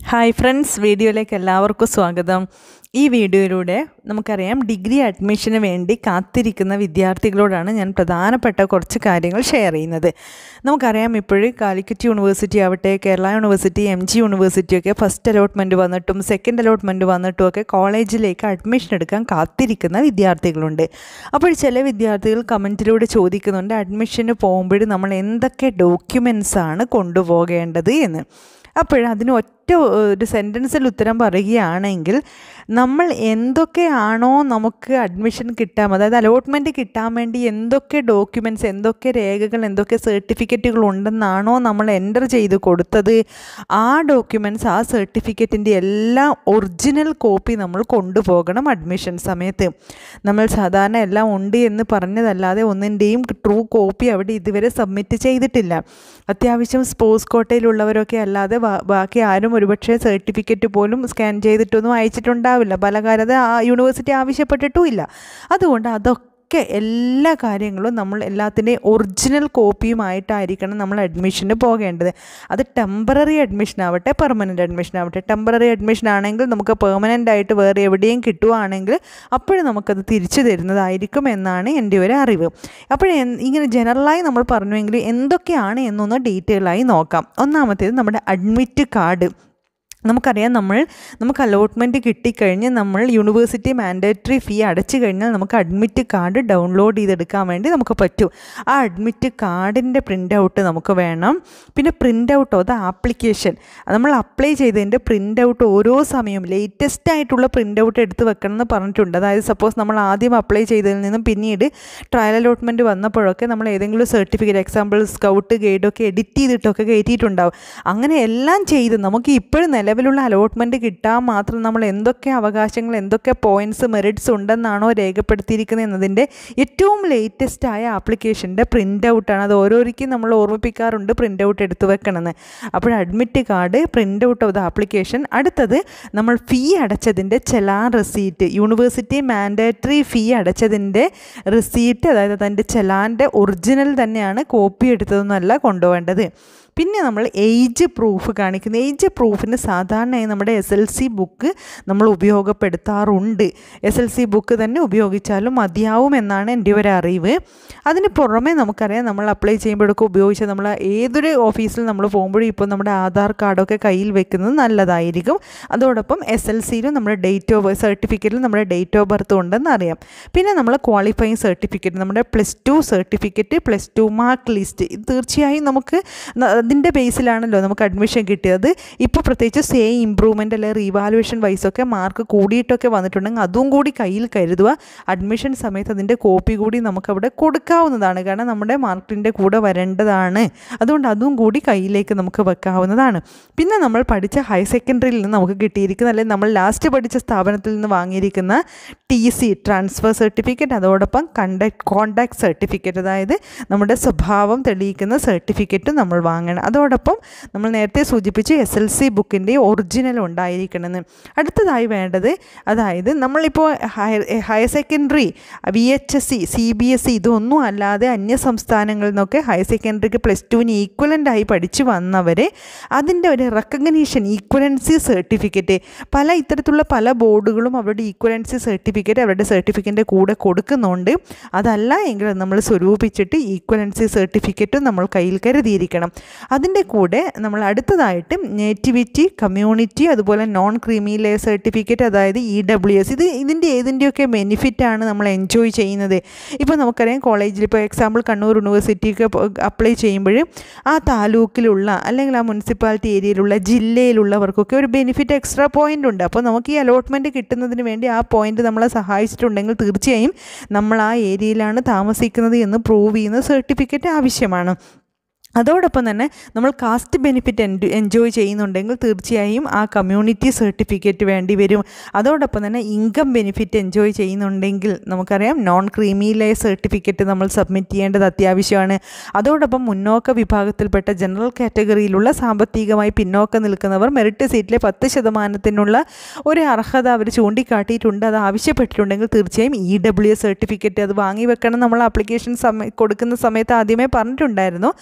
hi friends വീഡിയോയിലേക്ക് എല്ലാവർക്കും സ്വാഗതം ഈ വീഡിയോയിലൂടെ നമുക്കറിയാം ഡിഗ്രി അഡ്മിഷന് വേണ്ടി കാത്തിരിക്കുന്ന വിദ്യാർത്ഥികളോടാണ് ഞാൻ പ്രധാനപ്പെട്ട കുറച്ച് കാര്യങ്ങൾ ഷെയർ ചെയ്യുന്നത് നമുക്കറിയാം ഇപ്പോഴും കാലിക്കറ്റ് യൂണിവേഴ്സിറ്റി ആവട്ടെ Kerala university M G university ഒക്കെ ഫസ്റ്റ് അലോട്ട്മെൻറ്റ് വന്നിട്ടും സെക്കൻഡ് അലോട്ട്മെൻറ്റ് വന്നിട്ടും ഒക്കെ കോളേജിലേക്ക് അഡ്മിഷൻ എടുക്കാൻ കാത്തിരിക്കുന്ന വിദ്യാർത്ഥികളുണ്ട് അപ്പോൾ ചില വിദ്യാർത്ഥികൾ കമൻറ്റിലൂടെ ചോദിക്കുന്നുണ്ട് അഡ്മിഷന് പോകുമ്പോഴും നമ്മൾ എന്തൊക്കെ ഡോക്യുമെൻസ് ആണ് കൊണ്ടുപോകേണ്ടത് എന്ന് അപ്പോഴതിന് ഒറ്റ ഒരു സെൻറ്റൻസിൽ ഉത്തരം പറയുകയാണെങ്കിൽ നമ്മൾ എന്തൊക്കെയാണോ നമുക്ക് അഡ്മിഷൻ കിട്ടാൻ അതായത് അലോട്ട്മെൻറ്റ് കിട്ടാൻ വേണ്ടി എന്തൊക്കെ ഡോക്യുമെൻറ്റ്സ് എന്തൊക്കെ രേഖകൾ എന്തൊക്കെ സർട്ടിഫിക്കറ്റുകൾ ഉണ്ടെന്നാണോ നമ്മൾ എൻ്റർ ചെയ്ത് കൊടുത്തത് ആ ഡോക്യുമെൻറ്റ്സ് ആ സർട്ടിഫിക്കറ്റിൻ്റെ എല്ലാ ഒറിജിനൽ കോപ്പി നമ്മൾ കൊണ്ടുപോകണം അഡ്മിഷൻ സമയത്ത് നമ്മൾ സാധാരണ എല്ലാം ഉണ്ട് എന്ന് പറഞ്ഞതല്ലാതെ ഒന്നിൻ്റെയും ട്രൂ കോപ്പി അവിടെ ഇതുവരെ സബ്മിറ്റ് ചെയ്തിട്ടില്ല അത്യാവശ്യം സ്പോർട്സ് കോട്ടയിലുള്ളവരൊക്കെ അല്ലാതെ ബാക്കി ആരും ഒരുപക്ഷെ സർട്ടിഫിക്കറ്റ് പോലും സ്കാൻ ചെയ്തിട്ടൊന്നും അയച്ചിട്ടുണ്ടാവില്ല പല കാലത്ത് ആ യൂണിവേഴ്സിറ്റി ആവശ്യപ്പെട്ടിട്ടുമില്ല അതുകൊണ്ട് അതൊക്കെ എല്ലാ കാര്യങ്ങളും നമ്മൾ എല്ലാത്തിൻ്റെയും ഒറിജിനൽ കോപ്പിയുമായിട്ടായിരിക്കണം നമ്മൾ അഡ്മിഷന് പോകേണ്ടത് അത് ടെമ്പററി അഡ്മിഷൻ ആവട്ടെ പെർമനൻ്റ് അഡ്മിഷൻ ആവട്ടെ ടെമ്പററി അഡ്മിഷൻ ആണെങ്കിൽ നമുക്ക് പെർമനൻ്റ് ആയിട്ട് വേറെ എവിടെയും കിട്ടുവാണെങ്കിൽ അപ്പോഴും നമുക്കത് തിരിച്ചു തരുന്നതായിരിക്കും എന്നാണ് എൻ്റെ ഒരു അറിവ് അപ്പോൾ ഇങ്ങനെ ജനറലായി നമ്മൾ പറഞ്ഞുവെങ്കിൽ എന്തൊക്കെയാണ് എന്നൊന്ന് ഡീറ്റെയിൽ ആയി നോക്കാം ഒന്നാമത്തേത് നമ്മുടെ അഡ്മിറ്റ് കാർഡ് നമുക്കറിയാം നമ്മൾ നമുക്ക് അലോട്ട്മെൻറ്റ് കിട്ടിക്കഴിഞ്ഞ് നമ്മൾ യൂണിവേഴ്സിറ്റി മാൻഡേറ്ററി ഫീ അടച്ചു കഴിഞ്ഞാൽ നമുക്ക് അഡ്മിറ്റ് കാർഡ് ഡൗൺലോഡ് ചെയ്തെടുക്കാൻ വേണ്ടി നമുക്ക് പറ്റും ആ അഡ്മിറ്റ് കാർഡിൻ്റെ പ്രിൻ്റ് ഔട്ട് നമുക്ക് വേണം പിന്നെ print out of the application നമ്മൾ അപ്ലൈ ചെയ്തതിൻ്റെ പ്രിൻ്റ് ഔട്ട് ഓരോ സമയവും ലേറ്റസ്റ്റ് ആയിട്ടുള്ള പ്രിൻ്റ് ഔട്ട് എടുത്ത് വെക്കണം എന്ന് പറഞ്ഞിട്ടുണ്ട് അതായത് സപ്പോസ് നമ്മൾ ആദ്യം അപ്ലൈ ചെയ്തതിൽ നിന്നും പിന്നീട് ട്രയൽ അലോട്ട്മെൻറ്റ് വന്നപ്പോഴൊക്കെ നമ്മൾ ഏതെങ്കിലും സർട്ടിഫിക്കറ്റ് എക്സാമ്പിൾ സ്കൗട്ട് ഗൈഡൊക്കെ എഡിറ്റ് ചെയ്തിട്ടൊക്കെ കയറ്റിയിട്ടുണ്ടാവും അങ്ങനെ എല്ലാം ചെയ്ത് നമുക്ക് ഇപ്പോഴും നില നിലവിലുള്ള അലോട്ട്മെൻറ്റ് കിട്ടാൻ മാത്രം നമ്മൾ എന്തൊക്കെ അവകാശങ്ങൾ എന്തൊക്കെ പോയിൻറ്റ്സ് മെറിറ്റ്സ് ഉണ്ടെന്നാണോ രേഖപ്പെടുത്തിയിരിക്കുന്നത് എന്നതിൻ്റെ ഏറ്റവും ലേറ്റസ്റ്റ് ആയ ആപ്ലിക്കേഷൻ്റെ പ്രിൻ്റ് ഔട്ടാണ് അത് ഓരോരിക്കും നമ്മൾ ഓർമ്മിപ്പിക്കാറുണ്ട് പ്രിൻ്റ് ഔട്ട് എടുത്തു വെക്കണമെന്ന് അപ്പോൾ admit card print out of the application അടുത്തത് നമ്മൾ ഫീ അടച്ചതിൻ്റെ challan receipt university mandatory fee അടച്ചതിൻ്റെ റെസീറ്റ് അതായത് അതിൻ്റെ ചെലാൻ്റെ ഒറിജിനൽ തന്നെയാണ് കോപ്പി എടുത്തതെന്നല്ല കൊണ്ടുപോകേണ്ടത് പിന്നെ നമ്മൾ ഏജ് പ്രൂഫ് കാണിക്കുന്ന ഏജ് പ്രൂഫിന് സാധാരണയായി നമ്മുടെ എസ് എൽ സി ബുക്ക് നമ്മൾ ഉപയോഗപ്പെടുത്താറുണ്ട് എസ് എൽ സി ബുക്ക് തന്നെ ഉപയോഗിച്ചാലും മതിയാവും എന്നാണ് എൻ്റെ ഒരു അറിവ് അതിന് പുറമെ നമുക്കറിയാം നമ്മൾ അപ്ലൈ ചെയ്യുമ്പോഴൊക്കെ ഉപയോഗിച്ച് നമ്മൾ ഏതൊരു ഓഫീസിൽ നമ്മൾ പോകുമ്പോഴും ഇപ്പോൾ നമ്മുടെ ആധാർ കാർഡൊക്കെ കയ്യിൽ വെക്കുന്നത് നല്ലതായിരിക്കും അതോടൊപ്പം എസ് എൽ സിയിലും നമ്മുടെ ഡേറ്റ് ഓഫ് സർട്ടിഫിക്കറ്റിൽ നമ്മുടെ ഡേറ്റ് ഓഫ് ബർത്ത് ഉണ്ടെന്ന് അറിയാം പിന്നെ നമ്മൾ ക്വാളിഫയിങ് സർട്ടിഫിക്കറ്റ് നമ്മുടെ plus two certificate plus two mark list ഇത് തീർച്ചയായും നമുക്ക് അതിൻ്റെ ബേസിലാണല്ലോ നമുക്ക് അഡ്മിഷൻ കിട്ടിയത് ഇപ്പോൾ പ്രത്യേകിച്ച് സേ ഇമ്പ്രൂവ്മെൻ്റ് അല്ലെങ്കിൽ റീവാലുവേഷൻ വൈസൊക്കെ മാർക്ക് കൂടിയിട്ടൊക്കെ വന്നിട്ടുണ്ടെങ്കിൽ അതും കൂടി കയ്യിൽ കരുതുക അഡ്മിഷൻ സമയത്ത് അതിൻ്റെ കോപ്പി കൂടി നമുക്കവിടെ കൊടുക്കാവുന്നതാണ് കാരണം നമ്മുടെ മാർക്കിൻ്റെ കൂടെ വരേണ്ടതാണ് അതുകൊണ്ട് അതും കൂടി കയ്യിലേക്ക് നമുക്ക് വെക്കാവുന്നതാണ് പിന്നെ നമ്മൾ പഠിച്ച ഹയർ സെക്കൻഡറിയിൽ നിന്ന് നമുക്ക് കിട്ടിയിരിക്കുന്ന അല്ലെങ്കിൽ നമ്മൾ ലാസ്റ്റ് പഠിച്ച സ്ഥാപനത്തിൽ നിന്ന് വാങ്ങിയിരിക്കുന്ന ടി സി ട്രാൻസ്ഫർ സർട്ടിഫിക്കറ്റ് അതോടൊപ്പം കണ്ടക്ട് കോണ്ടാക്ട് സർട്ടിഫിക്കറ്റ് അതായത് നമ്മുടെ സ്വഭാവം തെളിയിക്കുന്ന സർട്ടിഫിക്കറ്റ് നമ്മൾ വാങ്ങണം അതോടൊപ്പം നമ്മൾ നേരത്തെ സൂചിപ്പിച്ച് എസ് എൽ സി ബുക്കിൻ്റെ ഒറിജിനൽ ഉണ്ടായിരിക്കണമെന്ന് അടുത്തതായി വേണ്ടത് അതായത് നമ്മളിപ്പോൾ higher higher secondary V H S C C B S E ഇതൊന്നും അല്ലാതെ അന്യ സംസ്ഥാനങ്ങളിൽ നിന്നൊക്കെ ഹയർ സെക്കൻഡറിക്ക് പ്ലസ് ടുവിന് ഈക്വലൻ്റായി പഠിച്ചു വന്നവരെ അതിൻ്റെ ഒരു റെക്കഗ്നീഷൻ ഈക്വലൻസി സർട്ടിഫിക്കറ്റ് പല ഇത്തരത്തിലുള്ള പല ബോർഡുകളും അവരുടെ ഈക്വലൻസി സർട്ടിഫിക്കറ്റ് അവരുടെ സർട്ടിഫിക്കറ്റിൻ്റെ കൂടെ കൊടുക്കുന്നുണ്ട് അതല്ല എങ്കിൽ നമ്മൾ സ്വരൂപിച്ചിട്ട് ഈക്വലൻസി സർട്ടിഫിക്കറ്റും നമ്മൾ കയ്യിൽ കരുതിയിരിക്കണം അതിൻ്റെ കൂടെ നമ്മൾ അടുത്തതായിട്ട് നേറ്റിവിറ്റി കമ്മ്യൂണിറ്റി അതുപോലെ നോൺ ക്രീമി ലേ സർട്ടിഫിക്കറ്റ് അതായത് ഇ ഡബ്ല്യു എസ് ഇത് ഇതിൻ്റെ ഏതിൻ്റെയൊക്കെ ബെനിഫിറ്റാണ് നമ്മൾ എൻജോയ് ചെയ്യുന്നത് ഇപ്പോൾ നമുക്കറിയാം കോളേജിൽ ഇപ്പോൾ എക്സാമ്പിൾ കണ്ണൂർ യൂണിവേഴ്സിറ്റിക്ക് അപ്ലൈ ചെയ്യുമ്പോൾ ആ താലൂക്കിലുള്ള അല്ലെങ്കിൽ ആ മുനിസിപ്പാലിറ്റി ഏരിയയിലുള്ള ജില്ലയിലുള്ളവർക്കൊക്കെ ഒരു ബെനിഫിറ്റ് എക്സ്ട്രാ പോയിൻ്റ് ഉണ്ട് അപ്പോൾ നമുക്ക് ഈ അലോട്ട്മെൻറ്റ് കിട്ടുന്നതിന് വേണ്ടി ആ പോയിൻ്റ് നമ്മളെ സഹായിച്ചിട്ടുണ്ടെങ്കിൽ തീർച്ചയായും നമ്മൾ ആ ഏരിയയിലാണ് താമസിക്കുന്നത് എന്ന് പ്രൂവ് ചെയ്യുന്ന സർട്ടിഫിക്കറ്റ് ആവശ്യമാണ് അതോടൊപ്പം തന്നെ നമ്മൾ കാസ്റ്റ് ബെനിഫിറ്റ് എൻജോയ് ചെയ്യുന്നുണ്ടെങ്കിൽ തീർച്ചയായും ആ കമ്മ്യൂണിറ്റി സർട്ടിഫിക്കറ്റ് വേണ്ടി വരും അതോടൊപ്പം തന്നെ ഇൻകം ബെനിഫിറ്റ് എൻജോയ് ചെയ്യുന്നുണ്ടെങ്കിൽ നമുക്കറിയാം നോൺ ക്രീമി ലേ സർട്ടിഫിക്കറ്റ് നമ്മൾ സബ്മിറ്റ് ചെയ്യേണ്ടത് അത്യാവശ്യമാണ് അതോടൊപ്പം മുന്നോക്ക വിഭാഗത്തിൽപ്പെട്ട ജനറൽ കാറ്റഗറിയിലുള്ള സാമ്പത്തികമായി പിന്നോക്കം നിൽക്കുന്നവർ മെറിറ്റ് സീറ്റിലെ പത്ത് ശതമാനത്തിനുള്ള ഒരു അർഹത അവർ ചൂണ്ടിക്കാട്ടിയിട്ടുണ്ട് അത് ആവശ്യപ്പെട്ടിട്ടുണ്ടെങ്കിൽ തീർച്ചയായും ഇ ഡബ്ല്യു സർട്ടിഫിക്കറ്റ് അത് വാങ്ങി വെക്കണം നമ്മൾ ആപ്ലിക്കേഷൻ സമയ കൊടുക്കുന്ന സമയത്ത് ആദ്യമേ പറഞ്ഞിട്ടുണ്ടായിരുന്നു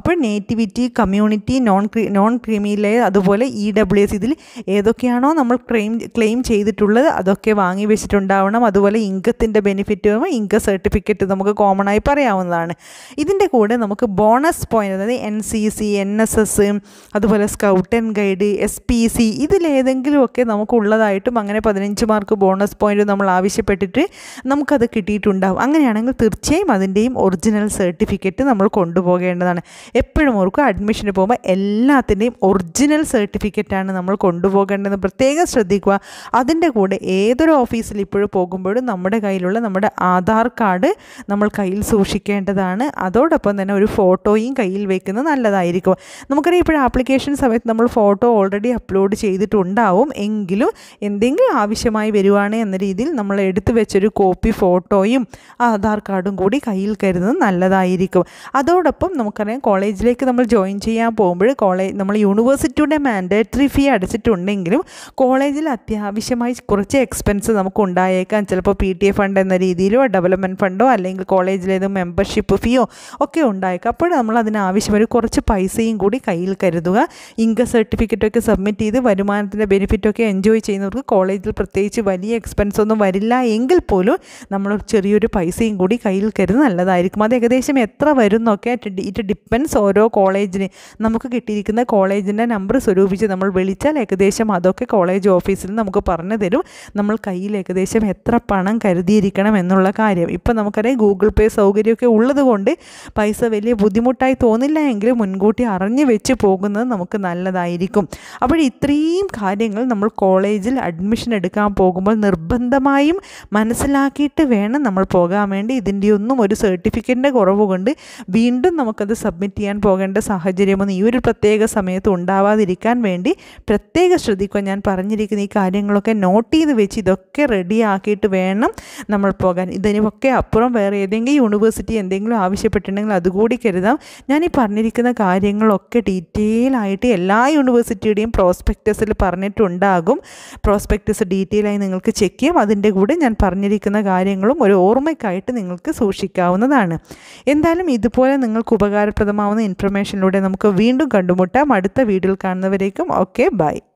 അപ്പോൾ nativity community non creamy non creamy layer അതുപോലെ ഇ ഡബ്ല്യു എസ് ഇതിൽ ഏതൊക്കെയാണോ നമ്മൾ ക്ലെയിം ക്ലെയിം ചെയ്തിട്ടുള്ളത് അതൊക്കെ വാങ്ങി വെച്ചിട്ടുണ്ടാവണം അതുപോലെ ഇൻകത്തിൻ്റെ ബെനിഫിറ്റ് ഇൻകം സർട്ടിഫിക്കറ്റ് നമുക്ക് കോമൺ ആയി പറയാവുന്നതാണ് ഇതിൻ്റെ കൂടെ നമുക്ക് ബോണസ് പോയിന്റ് അതായത് N C C N S S അതുപോലെ scout and guide S P C ഇതിലേതെങ്കിലുമൊക്കെ നമുക്കുള്ളതായിട്ടും അങ്ങനെ പതിനഞ്ച് മാർക്ക് ബോണസ് പോയിന്റ് നമ്മൾ ആവശ്യപ്പെട്ടിട്ട് നമുക്കത് കിട്ടിയിട്ടുണ്ടാവും അങ്ങനെയാണെങ്കിൽ തീർച്ചയായും അതിൻ്റെയും ഒറിജിനൽ സർട്ടിഫിക്കറ്റ് നമ്മൾ കൊണ്ടുപോകേണ്ടതാണ് എപ്പോഴും ഓർക്കും അഡ്മിഷന് പോകുമ്പോൾ എല്ലാത്തിൻ്റെയും ഒറിജിനൽ സർട്ടിഫിക്കറ്റാണ് നമ്മൾ കൊണ്ടുപോകേണ്ടത് പ്രത്യേകം ശ്രദ്ധിക്കുക അതിൻ്റെ കൂടെ ഏതൊരു ഓഫീസിൽ ഇപ്പോഴും പോകുമ്പോഴും നമ്മുടെ കയ്യിലുള്ള നമ്മുടെ ആധാർ കാർഡ് നമ്മൾ കയ്യിൽ സൂക്ഷിക്കേണ്ടതാണ് അതോടൊപ്പം തന്നെ ഒരു ഫോട്ടോയും കയ്യിൽ വെക്കുന്നത് നല്ലതായിരിക്കും നമുക്കറിയാം ഇപ്പോഴും ആപ്ലിക്കേഷൻ സമയത്ത് നമ്മൾ ഫോട്ടോ ഓൾറെഡി അപ്ലോഡ് ചെയ്തിട്ടുണ്ടാവും എങ്കിലും എന്തെങ്കിലും ആവശ്യമായി വരുവാണ് എന്ന രീതിയിൽ നമ്മൾ എടുത്തു വെച്ചൊരു കോപ്പി ഫോട്ടോയും ആധാർ കാർഡും കൂടി കയ്യിൽ കരുതുന്നത് നല്ലതായിരിക്കും അതോടൊപ്പം നമുക്കറിയാം കോളേജിലേക്ക് നമ്മൾ ജോയിൻ ചെയ്യാൻ പോകുമ്പോൾ കോളേജ് നമ്മൾ യൂണിവേഴ്സിറ്റിയുടെ മാൻഡേറ്ററി ഫീ അടച്ചിട്ടുണ്ടെങ്കിലും കോളേജിൽ അത്യാവശ്യമായി കുറച്ച് എക്സ്പെൻസ് നമുക്ക് ഉണ്ടായേക്കാം ചിലപ്പോൾ പി ടി എ ഫണ്ട് എന്ന രീതിയിലോ ഡെവലപ്മെൻറ്റ് ഫണ്ടോ അല്ലെങ്കിൽ കോളേജിലേത് മെമ്പർഷിപ്പ് ഫീയോ ഒക്കെ ഉണ്ടായേക്കാം അപ്പോൾ നമ്മൾ അതിന് ആവശ്യമായി കുറച്ച് പൈസയും കൂടി കയ്യിൽ കരുതുക ഇൻകം സർട്ടിഫിക്കറ്റൊക്കെ സബ്മിറ്റ് ചെയ്ത് വരുമാനത്തിൻ്റെ ബെനിഫിറ്റൊക്കെ എൻജോയ് ചെയ്യുന്നവർക്ക് കോളേജിൽ പ്രത്യേകിച്ച് വലിയ എക്സ്പെൻസ് ഒന്നും വരില്ല എങ്കിൽ പോലും നമ്മൾ ചെറിയൊരു പൈസയും കൂടി കയ്യിൽ കരുത് നല്ലതായിരിക്കും അത് ഏകദേശം എത്ര വരും എന്നൊക്കെ ഇറ്റ് ഡിപ്പെൻസ് ഓരോ കോളേജിന് നമുക്ക് കിട്ടിയിരിക്കുന്ന കോളേജിൻ്റെ നമ്പർ സ്വരൂപിച്ച് നമ്മൾ വിളിച്ചാൽ ഏകദേശം അതൊക്കെ കോളേജ് ഓഫീസിൽ നമുക്ക് പറഞ്ഞു തരും നമ്മൾ കയ്യിൽ ഏകദേശം എത്ര പണം കരുതിയിരിക്കണം എന്നുള്ള കാര്യം ഇപ്പം നമുക്കറിയാം ഗൂഗിൾ പേ സൗകര്യമൊക്കെ ഉള്ളത് കൊണ്ട് പൈസ വലിയ ബുദ്ധിമുട്ടായി തോന്നില്ല എങ്കിലും മുൻകൂട്ടി അറിഞ്ഞു വെച്ച് പോകുന്നത് നമുക്ക് നല്ലതായിരിക്കും അപ്പോൾ ഇത്രയും കാര്യങ്ങൾ നമ്മൾ കോളേജിൽ അഡ്മിഷൻ എടുക്കാൻ പോകുമ്പോൾ നിർബന്ധമായും മനസ്സിലാക്കിയിട്ട് വേണം നമ്മൾ പോകാൻ വേണ്ടി ഇതിൻ്റെ ഒന്നും ഒരു സർട്ടിഫിക്കറ്റിൻ്റെ കുറവ് കൊണ്ട് വീണ്ടും നമുക്കത് സബ്മിറ്റ് ചെയ്യാൻ പോകേണ്ട സാഹചര്യമൊന്നും ഈ ഒരു പ്രത്യേക സമയത്ത് ഉണ്ടാവാതിരിക്കാൻ വേണ്ടി പ്രത്യേകം ശ്രദ്ധിക്കുക ഞാൻ പറഞ്ഞിരിക്കുന്ന ഈ കാര്യങ്ങളൊക്കെ നോട്ട് ചെയ്ത് വെച്ച് ഇതൊക്കെ റെഡി ആക്കിയിട്ട് വേണം നമ്മൾ പോകാൻ ഇതിനൊക്കെ അപ്പുറം വേറെ ഏതെങ്കിലും യൂണിവേഴ്സിറ്റി എന്തെങ്കിലും ആവശ്യപ്പെട്ടിട്ടുണ്ടെങ്കിൽ അതുകൂടി കരുതാം ഞാൻ ഈ പറഞ്ഞിരിക്കുന്ന കാര്യങ്ങളൊക്കെ ഡീറ്റെയിൽ ആയിട്ട് എല്ലാ യൂണിവേഴ്സിറ്റിയുടെയും പ്രോസ്പെക്റ്റസിൽ പറഞ്ഞിട്ടുണ്ടാകും പ്രോസ്പെക്റ്റസ് ഡീറ്റെയിൽ ആയി നിങ്ങൾക്ക് ചെക്ക് ചെയ്യാം അതിൻ്റെ കൂടെ ഞാൻ പറഞ്ഞിരിക്കുന്ന കാര്യങ്ങളും ഒരു ഓർമ്മയ്ക്കായിട്ട് നിങ്ങൾക്ക് സൂക്ഷിക്കാവുന്നതാണ് എന്തായാലും ഇതുപോലെ നിങ്ങൾക്ക് ഉപകാരപ്രദമാവുന്ന ഇൻഫർമേഷനിലൂടെ നമുക്ക് വീണ്ടും കണ്ടുമുട്ടാം അടുത്ത വീഡിയോയിൽ കാണുന്നവരേക്കും ഓക്കെ ബൈ